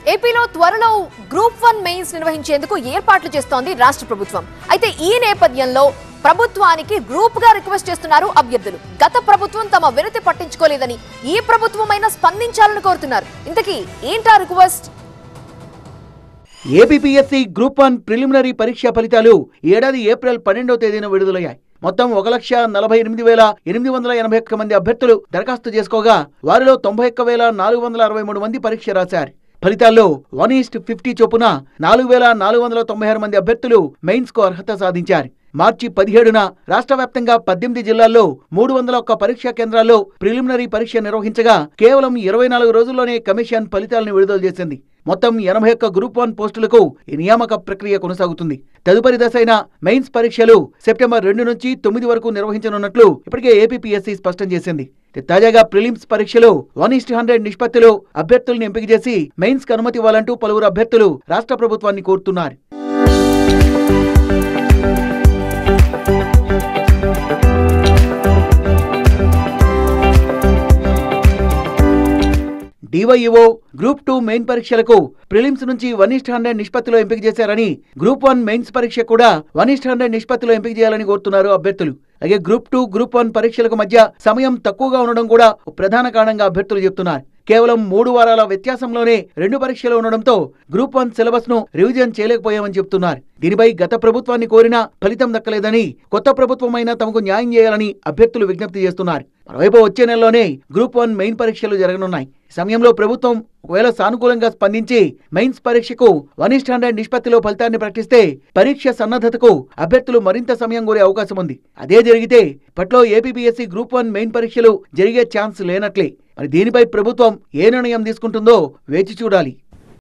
ఏపీలో త్వరలో group one mains నిర్వహించేందుకు ఏర్పాట్లు చేస్తోంది రాష్ట్ర ప్రభుత్వం అయితే ఈ నేపథ్యంలో ప్రభుత్వానికి గ్రూప్ గా రిక్వెస్ట్ చేస్తున్నారు అభ్యర్థులు గత ప్రభుత్వం తమ వినతి పట్టించుకోలేదని ఈ ప్రభుత్వమైనా స్పందించాలని కోరుతున్నారు ఇంతకీ ఏంటా request APPSC group one preliminary పరీక్ష ఫలితాలు ఈ ఏడాది ఏప్రిల్ పన్నెండవ తేదీన విడుదలయ్యాయి మొత్తం ఒక లక్ష నలభై ఎనిమిది వేల ఎనిమిది వందల ఎనభై ఒక్క మంది అభ్యర్థులు దరఖాస్తు చేసుకోగా వారిలో తొంభై ఒక్క వేల నాలుగు వందల అరవై మూడు మంది పరీక్ష రాశారు ఫలితాల్లో వన్ ఈస్ట్ ఫిఫ్టీ చొప్పున నాలుగు వేల నాలుగు వందల తొంభై ఆరు మంది అభ్యర్థులు మెయిన్స్ కు అర్హత సాధించారు మార్చి పదిహేడున రాష్ట్ర వ్యాప్తంగా పద్దెనిమిది జిల్లాల్లో మూడు వందల ఒక్క పరీక్షా కేంద్రాల్లో ప్రిలిమినరీ పరీక్ష నిర్వహించగా కేవలం ఇరవై నాలుగు రోజుల్లోనే కమిషన్ ఫలితాలను విడుదల చేసింది మొత్తం ఎనభై ఒక్క గ్రూప్ వన్ పోస్టులకు ఈ నియామక ప్రక్రియ కొనసాగుతుంది తదుపరి దశ అయిన మెయిన్స్ పరీక్షలు సెప్టెంబర్ రెండు నుంచి తొమ్మిది వరకు నిర్వహించనున్నట్లు ఇప్పటికే ఏపీపీఎస్సీ స్పష్టం చేసింది తాజాగా ప్రిలిమ్స్ పరీక్షలో వన్ ఇస్ట్ హండ్రెడ్ నిష్పత్తిలో అభ్యర్థులను ఎంపిక చేసి మెయిన్స్ కు అనుమతి ఇవ్వాలంటూ పలువురు అభ్యర్థులు రాష్ట్ర ప్రభుత్వాన్ని కోరుతున్నారు డివైఓ గ్రూప్ టూ మెయిన్ పరీక్షలకు ప్రిలిమ్స్ నుంచి వన్ ఇస్ట్ హండ్రెడ్ నిష్పత్తిలో ఎంపిక చేశారని గ్రూప్ వన్ మెయిన్స్ పరీక్ష కూడా వన్ ఇస్ట్ హండ్రెడ్ నిష్పత్తిలో ఎంపిక చేయాలని కోరుతున్నారు అభ్యర్థులు అలాగే గ్రూప్ టూ గ్రూప్ వన్ పరీక్షలకు మధ్య సమయం తక్కువగా ఉండడం కూడా ఒక ప్రధాన కారణంగా అభ్యర్థులు చెబుతున్నారు కేవలం మూడు వారాల వ్యత్యాసంలోనే రెండు పరీక్షలు ఉండడంతో గ్రూప్ వన్ సిలబస్ ను రివిజన్ చేయలేకపోయామని చెబుతున్నారు దీనిపై గత ప్రభుత్వాన్ని కోరినా ఫలితం దక్కలేదని కొత్త ప్రభుత్వమైనా తమకు న్యాయం చేయాలని అభ్యర్థులు విజ్ఞప్తి చేస్తున్నారు మరోవైపు వచ్చే నెలలోనే గ్రూప్ వన్ మెయిన్ పరీక్షలు జరగనున్నాయి ఈ సమయంలో ప్రభుత్వం ఒకవేళ సానుకూలంగా స్పందించి మెయిన్స్ పరీక్షకు వన్ ఇస్ట్ హండ్రెడ్ నిష్పత్తిలో ఫలితాన్ని ప్రకటిస్తే పరీక్ష సన్నద్ధతకు అభ్యర్థులు మరింత సమయం కోరే అవకాశం ఉంది అదే జరిగితే ఇప్పట్లో ఏపీపీఎస్సీ గ్రూప్ వన్ మెయిన్ పరీక్షలు జరిగే ఛాన్స్ లేనట్లే మరి దీనిపై ప్రభుత్వం ఏ నిర్ణయం తీసుకుంటుందో వేచి చూడాలి